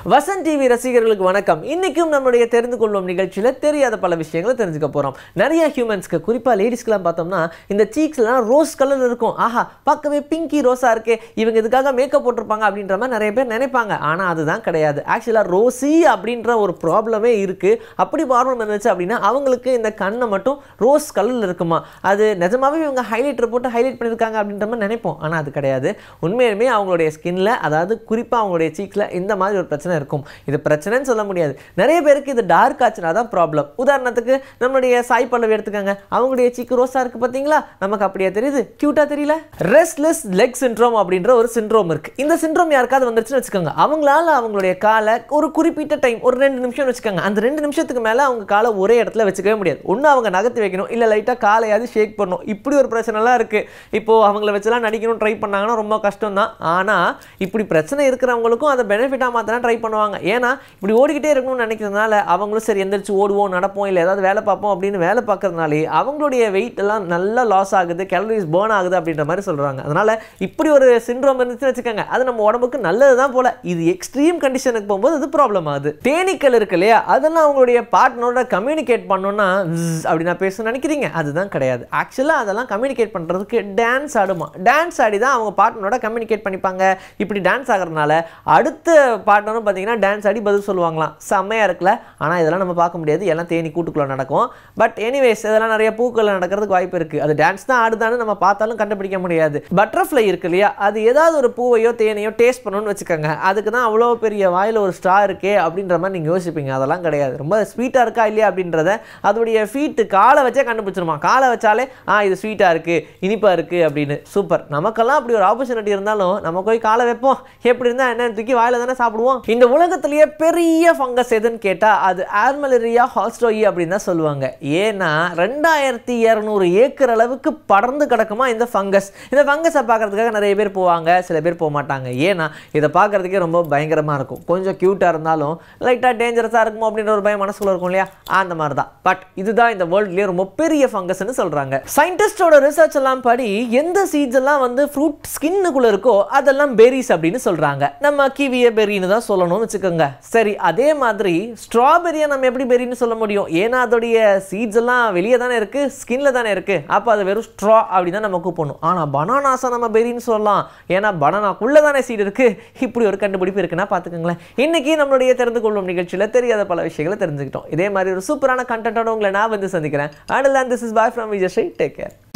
Vasanth TV ரசிகர்களுக்கு வணக்கம் இன்னைக்கும் நம்மளுடைய தெரிந்து கொள்வோம் நிகழ்ச்சியில் தெரியாத பல விஷயங்களை தெரிஞ்சுக்க போகிறோம் நிறைய ஹியூமன்ஸ்க்கு குறிப்பாக லேடிஸ்க்கெலாம் பார்த்தோம்னா இந்த சீக்ஸ்லாம் ரோஸ் கலர் இருக்கும் ஆஹா பார்க்கவே பிங்கி ரோஸாக இருக்கே இவங்க இதுக்காக மேக்கப் போட்டிருப்பாங்க அப்படின்ற மாதிரி நிறைய பேர் நினைப்பாங்க ஆனால் அதுதான் கிடையாது ஆக்சுவலாக ரோசி அப்படின்ற ஒரு ப்ராப்ளமே இருக்குது அப்படி ப்ராப்ளம் இருந்துச்சு அப்படின்னா அவங்களுக்கு இந்த கண்ணை மட்டும் ரோஸ் கலரில் இருக்குமா அது நிஜமாவே இவங்க ஹைலைட்டர் போட்டு ஹைலைட் பண்ணியிருக்காங்க அப்படின்ற மாதிரி நினைப்போம் ஆனால் அது கிடையாது உண்மையுமே அவங்களுடைய ஸ்கின்ல அதாவது குறிப்பாக அவங்களுடைய சீக்ஸில் இந்த மாதிரி ஒரு பிரச்சனை இருக்கும் இது பிரச்சனைன்னு சொல்ல முடியாது நிறைய பேருக்கு இது டார்க் ஆச்சுனா தான் ப்ராப்ளம் உதாரணத்துக்கு நம்மளுடைய சாய் பல்லவி எடுத்துக்கோங்க அவங்களுடைய சீக்கு ரோஸாக இருக்குது பார்த்தீங்களா நமக்கு அப்படியே தெரியுது க்யூட்டாக தெரியல ரெஸ்ட்லெஸ் லெக் சிண்ட்ரோம் அப்படின்ற ஒரு சிண்ட்ரோம் இருக்குது இந்த சிண்ட்ரோம் யாருக்காவது வந்துருச்சுன்னு வச்சுக்கோங்க அவங்களால அவங்களுடைய காலை ஒரு குறிப்பிட்ட டைம் ஒரு ரெண்டு நிமிஷம் வச்சுக்கோங்க அந்த ரெண்டு நிமிஷத்துக்கு மேலே அவங்க காலை ஒரே இடத்துல வச்சுக்கவே முடியாது ஒன்று அவங்க நகர்த்தி வைக்கணும் இல்லை லைட்டாக காலையாவது ஷேக் பண்ணணும் இப்படி ஒரு பிரச்சனைலாம் இருக்குது இப்போது அவங்கள வச்சுலாம் நடிக்கணும் ட்ரை பண்ணாங்கன்னா ரொம்ப கஷ்டம் தான் ஆனால் இப்படி பிரச்சனை இருக்கிறவங்களுக்கும் அதை பெனிஃபிட்டாக மாற்றினா ட்ரை பண்ணுவாங்க ஏன்னா இப்படி ஓடிக்கிட்டே இருக்கணும்னு நினைக்கிறதுனால அவங்களும் சரி எந்திரிச்சு ஓடுவோம் நடப்போம் இல்லை ஏதாவது வேலை பார்ப்போம் அப்படின்னு வேலை பார்க்கறதுனாலே அவங்களுடைய வெயிட் எல்லாம் நல்லா லாஸ் ஆகுது கேலரிஸ் பேர்ன் ஆகுது அப்படின்ற மாதிரி சொல்கிறாங்க அதனால் இப்படி ஒரு சிண்ட்ரோம் இருந்துச்சுன்னு வச்சுக்கோங்க அது நம்ம உடம்புக்கு நல்லது தான் போல இது எக்ஸ்ட்ரீம் கண்டிஷனுக்கு போகும்போது அது ப்ராப்ளம் ஆகுது தேனீக்கள் இருக்கு இல்லையா அதெல்லாம் அவங்களுடைய பார்ட்னரோட கம்யூனிகேட் பண்ணோன்னா அப்படி நான் பேச நினைக்கிறீங்க அதுதான் கிடையாது ஆக்சுவலாக அதெல்லாம் கம்யூனிகேட் பண்ணுறதுக்கு டான்ஸ் ஆடுமா டான்ஸ் ஆடி தான் அவங்க பார்ட்னரோட கம்யூனிகேட் பண்ணிப்பாங்க இப்படி டான்ஸ் ஆகிறதுனால அடுத்த பார்ட்னரும் பார்த்தீங்கன்னா டான்ஸ் ஆடி பதில் சொல்லுவாங்களாம் செம்மையாக இருக்குல்ல ஆனால் இதெல்லாம் நம்ம பார்க்க முடியாது எல்லாம் தேனி கூட்டுக்குள்ளே நடக்கும் பட் எனிவேஸ் இதெல்லாம் நிறைய பூக்களில் நடக்கிறதுக்கு வாய்ப்பு இருக்குது அது டான்ஸ் தான் ஆடுதான்னு நம்ம பார்த்தாலும் கண்டுபிடிக்க முடியாது பட்டர்ஃப்ளை இருக்கு இல்லையா அது ஏதாவது ஒரு பூவையோ தேனையோ டேஸ்ட் பண்ணணும்னு வச்சுக்கோங்க அதுக்கு தான் அவ்வளோ பெரிய வாயில் ஒரு ஸ்டார் இருக்கே அப்படின்ற மாதிரி நீங்கள் யோசிப்பீங்க அதெல்லாம் கிடையாது ரொம்ப ஸ்வீட்டாக இருக்கா இல்லையா அப்படின்றத அதோடைய ஃபீட்டு காலை வச்சே கண்டுபிடிச்சிருமா காலை வச்சாலே ஆ இது ஸ்வீட்டாக இருக்குது இனிப்பாக இருக்குது அப்படின்னு சூப்பர் நமக்கெல்லாம் அப்படி ஒரு ஆப்பர்ச்சுனிட்டி இருந்தாலும் நம்ம போய் காலை வைப்போம் எப்படி இருந்தால் என்ன தூக்கி வாயில தானே சாப்பிடுவோம் இந்த உலகத்திலேயே பெரிய ஃபங்கஸ் எதுன்னு கேட்டால் அது ஆர்மலரியா ஹாஸ்டோயி அப்படின்னு தான் சொல்லுவாங்க ஏன்னா ரெண்டாயிரத்தி இரநூறு ஏக்கர் அளவுக்கு படர்ந்து கிடக்குமா இந்த ஃபங்கஸ் இந்த ஃபங்கஸை பார்க்கறதுக்காக நிறைய பேர் போவாங்க சில பேர் போக மாட்டாங்க ஏன்னா இதை பார்க்கறதுக்கே ரொம்ப பயங்கரமாக இருக்கும் கொஞ்சம் க்யூட்டாக இருந்தாலும் லைட்டாக டேஞ்சரஸாக இருக்குமோ அப்படின்ற ஒரு பயம் மனசுக்குள்ள இருக்கும் இல்லையா அந்த மாதிரி தான் பட் இதுதான் இந்த வேர்ல்ட்லேயே ரொம்ப பெரிய ஃபங்கஸ்னு சொல்கிறாங்க சயின்டிஸ்டோட ரிசர்ச் எல்லாம் படி எந்த சீட்ஸ் எல்லாம் வந்து ஃப்ரூட் ஸ்கின்னுக்குள்ளே இருக்கோ அதெல்லாம் பெரிஸ் அப்படின்னு சொல்கிறாங்க நம்ம கிவிய பெரின்னு தான் சொல்லணும்னு வச்சுக்கோங்க சரி அதே மாதிரி ஸ்ட்ராபெரியை நம்ம எப்படி பெரின்னு சொல்ல முடியும் ஏன்னா அதோடைய சீட்ஸ் எல்லாம் வெளியே தானே இருக்குது ஸ்கின்ல தானே இருக்குது அப்போ அது வெறும் ஸ்ட்ரா அப்படி தான் நம்ம கூப்பிடணும் ஆனால் பனானாஸை நம்ம பெரின்னு சொல்லலாம் ஏன்னா பனானாக்குள்ளே தானே சீட் இருக்குது இப்படி ஒரு கண்டுபிடிப்பு இருக்குன்னா பார்த்துக்கோங்களேன் இன்னைக்கு நம்மளுடைய தெரிந்து கொள்ளும் நிகழ்ச்சியில் தெரியாத பல விஷயங்களை தெரிஞ்சுக்கிட்டோம் இதே மாதிரி ஒரு சூப்பரான கண்டென்ட்டோட உங்களை நான் வந்து சந்திக்கிறேன் and this is boy from Vijay take care